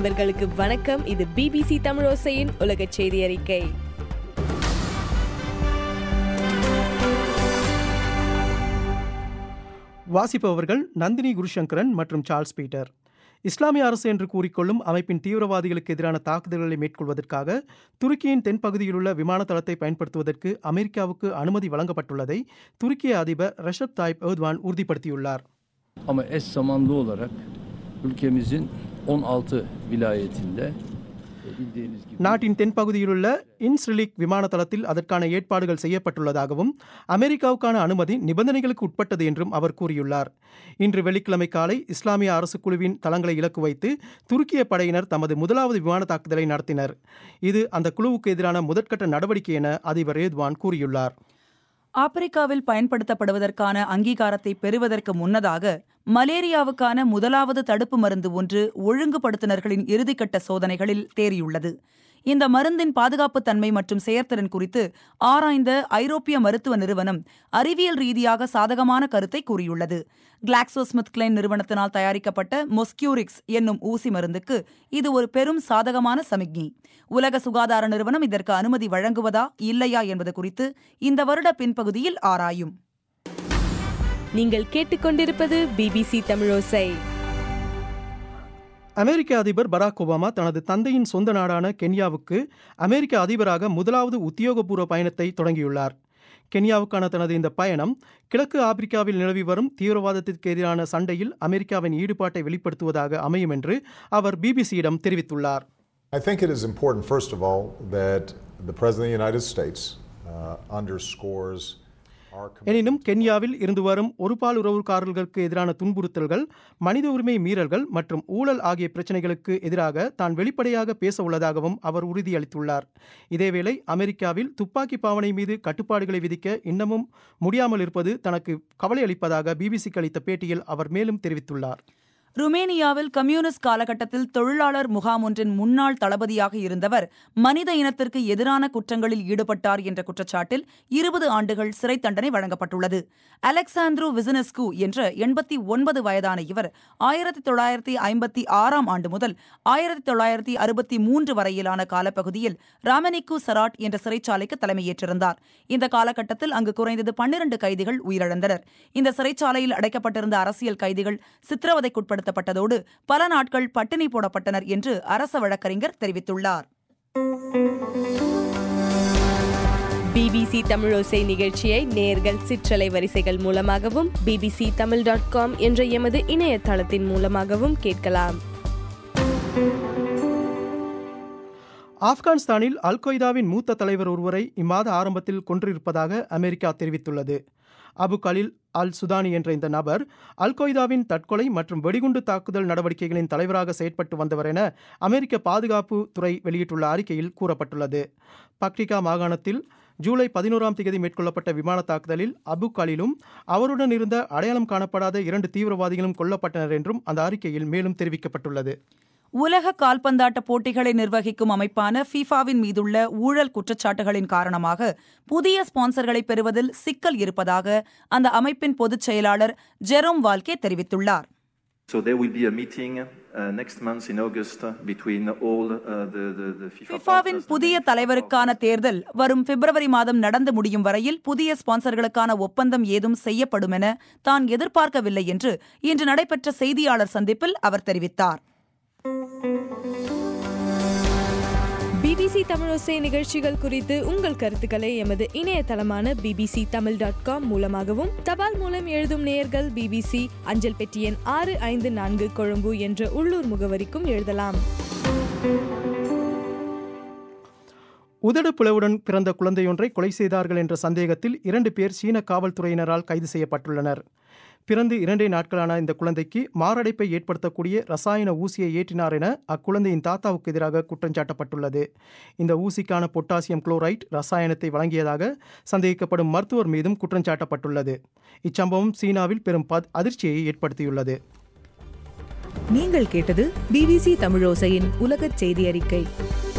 நண்பர்களுக்கு வணக்கம் இது பிபிசி தமிழோசையின் உலக செய்தி அறிக்கை வாசிப்பவர்கள் நந்தினி குருசங்கரன் மற்றும் சார்ல்ஸ் பீட்டர் இஸ்லாமிய அரசு என்று கூறிக்கொள்ளும் அமைப்பின் தீவிரவாதிகளுக்கு எதிரான தாக்குதல்களை மேற்கொள்வதற்காக துருக்கியின் தென்பகுதியில் உள்ள விமான தளத்தை பயன்படுத்துவதற்கு அமெரிக்காவுக்கு அனுமதி வழங்கப்பட்டுள்ளதை துருக்கிய அதிபர் ரஷப் தாய்ப் எர்துவான் உறுதிப்படுத்தியுள்ளார் Ama eş zamanlı olarak ülkemizin 16 vilayetinde e, bildiğiniz gibi நாட்டின் தென்பகுதியிலுள்ள இன்ஸ்ரிலிக் விமான தளத்தில் அதற்கான ஏற்பாடுகள் செய்யப்பட்டுள்ளதாகவும் அமெரிக்காவுக்கான அனுமதி நிபந்தனைகளுக்கு உட்பட்டது என்றும் அவர் கூறியுள்ளார் இன்று வெள்ளிக்கிழமை காலை இஸ்லாமிய அரசு குழுவின் தளங்களை இலக்கு வைத்து துருக்கிய படையினர் தமது முதலாவது விமான தாக்குதலை நடத்தினர் இது அந்த குழுவுக்கு எதிரான முதற்கட்ட நடவடிக்கை என அதிபர் ஏத்வான் கூறியுள்ளார் ஆப்பிரிக்காவில் பயன்படுத்தப்படுவதற்கான அங்கீகாரத்தை பெறுவதற்கு முன்னதாக மலேரியாவுக்கான முதலாவது தடுப்பு மருந்து ஒன்று ஒழுங்குபடுத்துனர்களின் இறுதிக்கட்ட சோதனைகளில் தேறியுள்ளது இந்த மருந்தின் பாதுகாப்பு தன்மை மற்றும் செயற்திறன் குறித்து ஆராய்ந்த ஐரோப்பிய மருத்துவ நிறுவனம் அறிவியல் ரீதியாக சாதகமான கருத்தை கூறியுள்ளது கிளாக்சோஸ்மித்கிளைன் நிறுவனத்தினால் தயாரிக்கப்பட்ட மொஸ்கியூரிக்ஸ் என்னும் ஊசி மருந்துக்கு இது ஒரு பெரும் சாதகமான சமிக்ஞை உலக சுகாதார நிறுவனம் இதற்கு அனுமதி வழங்குவதா இல்லையா என்பது குறித்து இந்த வருட பின்பகுதியில் ஆராயும் நீங்கள் கேட்டுக்கொண்டிருப்பது பிபிசி தமிழோசை அமெரிக்க அதிபர் பராக் ஒபாமா தனது தந்தையின் சொந்த நாடான கென்யாவுக்கு அமெரிக்க அதிபராக முதலாவது உத்தியோகபூர்வ பயணத்தை தொடங்கியுள்ளார் கென்யாவுக்கான தனது இந்த பயணம் கிழக்கு ஆப்பிரிக்காவில் நிலவி வரும் தீவிரவாதத்திற்கு எதிரான சண்டையில் அமெரிக்காவின் ஈடுபாட்டை வெளிப்படுத்துவதாக அமையும் என்று அவர் பிபிசியிடம் தெரிவித்துள்ளார் I think it is important, first of all, that the President of the United States uh, underscores our commitment. எனினும் கென்யாவில் இருந்து வரும் ஒருபால் உறவுக்காரர்களுக்கு எதிரான துன்புறுத்தல்கள் மனித உரிமை மீறல்கள் மற்றும் ஊழல் ஆகிய பிரச்சனைகளுக்கு எதிராக தான் வெளிப்படையாக பேச உள்ளதாகவும் அவர் உறுதியளித்துள்ளார் இதேவேளை அமெரிக்காவில் துப்பாக்கி பாவனை மீது கட்டுப்பாடுகளை விதிக்க இன்னமும் முடியாமல் இருப்பது தனக்கு கவலை அளிப்பதாக பிபிசிக்கு அளித்த பேட்டியில் அவர் மேலும் தெரிவித்துள்ளார் ருமேனியாவில் கம்யூனிஸ்ட் காலகட்டத்தில் தொழிலாளர் முகாம் ஒன்றின் முன்னாள் தளபதியாக இருந்தவர் மனித இனத்திற்கு எதிரான குற்றங்களில் ஈடுபட்டார் என்ற குற்றச்சாட்டில் இருபது ஆண்டுகள் சிறை தண்டனை வழங்கப்பட்டுள்ளது அலெக்சாண்ட்ரோ விசினஸ்கு என்ற எண்பத்தி ஒன்பது வயதான இவர் ஆயிரத்தி தொள்ளாயிரத்தி ஐம்பத்தி ஆறாம் ஆண்டு முதல் ஆயிரத்தி தொள்ளாயிரத்தி அறுபத்தி மூன்று வரையிலான காலப்பகுதியில் ராமனிக்கு சராட் என்ற சிறைச்சாலைக்கு தலைமையேற்றிருந்தார் இந்த காலகட்டத்தில் அங்கு குறைந்தது பன்னிரண்டு கைதிகள் உயிரிழந்தனர் இந்த சிறைச்சாலையில் அடைக்கப்பட்டிருந்த அரசியல் கைதிகள் சித்திரவதைக்குட்படுத்தப்பட்டதோடு பல நாட்கள் பட்டினி போடப்பட்டனர் என்று அரச வழக்கறிஞர் தெரிவித்துள்ளார் பிபிசி தமிழோசை நிகழ்ச்சியை நேர்கள் சிற்றலை வரிசைகள் மூலமாகவும் பிபிசி தமிழ் டாட் காம் என்ற எமது இணையதளத்தின் மூலமாகவும் கேட்கலாம் ஆப்கானிஸ்தானில் அல் கொய்தாவின் மூத்த தலைவர் ஒருவரை இம்மாத ஆரம்பத்தில் கொன்றிருப்பதாக அமெரிக்கா தெரிவித்துள்ளது அபு கலில் அல் சுதானி என்ற இந்த நபர் அல் கொய்தாவின் தற்கொலை மற்றும் வெடிகுண்டு தாக்குதல் நடவடிக்கைகளின் தலைவராக செயற்பட்டு வந்தவர் என அமெரிக்க பாதுகாப்பு துறை வெளியிட்டுள்ள அறிக்கையில் கூறப்பட்டுள்ளது பக்ரிகா மாகாணத்தில் ஜூலை பதினோராம் தேதி மேற்கொள்ளப்பட்ட விமான தாக்குதலில் அபு கலிலும் அவருடன் இருந்த அடையாளம் காணப்படாத இரண்டு தீவிரவாதிகளும் கொல்லப்பட்டனர் என்றும் அந்த அறிக்கையில் மேலும் தெரிவிக்கப்பட்டுள்ளது உலக கால்பந்தாட்ட போட்டிகளை நிர்வகிக்கும் அமைப்பான ஃபீஃபாவின் மீதுள்ள ஊழல் குற்றச்சாட்டுகளின் காரணமாக புதிய ஸ்பான்சர்களை பெறுவதில் சிக்கல் இருப்பதாக அந்த அமைப்பின் பொதுச் செயலாளர் ஜெரோம் வால்கே தெரிவித்துள்ளார் So there will be a meeting uh, next month in August uh, between all uh, the, the, the FIFA ஃபிஃபாவின் partners, புதிய the தலைவருக்கான தேர்தல் வரும் பிப்ரவரி மாதம் நடந்து முடியும் வரையில் புதிய ஸ்பான்சர்களுக்கான ஒப்பந்தம் ஏதும் செய்யப்படும் என தான் எதிர்பார்க்கவில்லை என்று இன்று நடைபெற்ற செய்தியாளர் சந்திப்பில் அவர் தெரிவித்தார் பிபிசி தமிழோசை நிகழ்ச்சிகள் குறித்து உங்கள் கருத்துக்களை எமது இணையதளமான பிபிசி தமிழ் டாட் காம் மூலமாகவும் தபால் மூலம் எழுதும் நேயர்கள் பிபிசி அஞ்சல் பெட்டி எண் ஆறு ஐந்து நான்கு கொழும்பு என்ற உள்ளூர் முகவரிக்கும் எழுதலாம் உதடு பிளவுடன் பிறந்த குழந்தையொன்றை கொலை செய்தார்கள் என்ற சந்தேகத்தில் இரண்டு பேர் சீன காவல்துறையினரால் கைது செய்யப்பட்டுள்ளனர் பிறந்து இரண்டே நாட்களான இந்த குழந்தைக்கு மாரடைப்பை ஏற்படுத்தக்கூடிய ரசாயன ஊசியை ஏற்றினார் என அக்குழந்தையின் தாத்தாவுக்கு எதிராக குற்றஞ்சாட்டப்பட்டுள்ளது இந்த ஊசிக்கான பொட்டாசியம் குளோரைட் ரசாயனத்தை வழங்கியதாக சந்தேகிக்கப்படும் மருத்துவர் மீதும் குற்றஞ்சாட்டப்பட்டுள்ளது இச்சம்பவம் சீனாவில் பெரும் பத்- அதிர்ச்சியை ஏற்படுத்தியுள்ளது நீங்கள் கேட்டது பிபிசி தமிழோசையின் உலகச் செய்தி அறிக்கை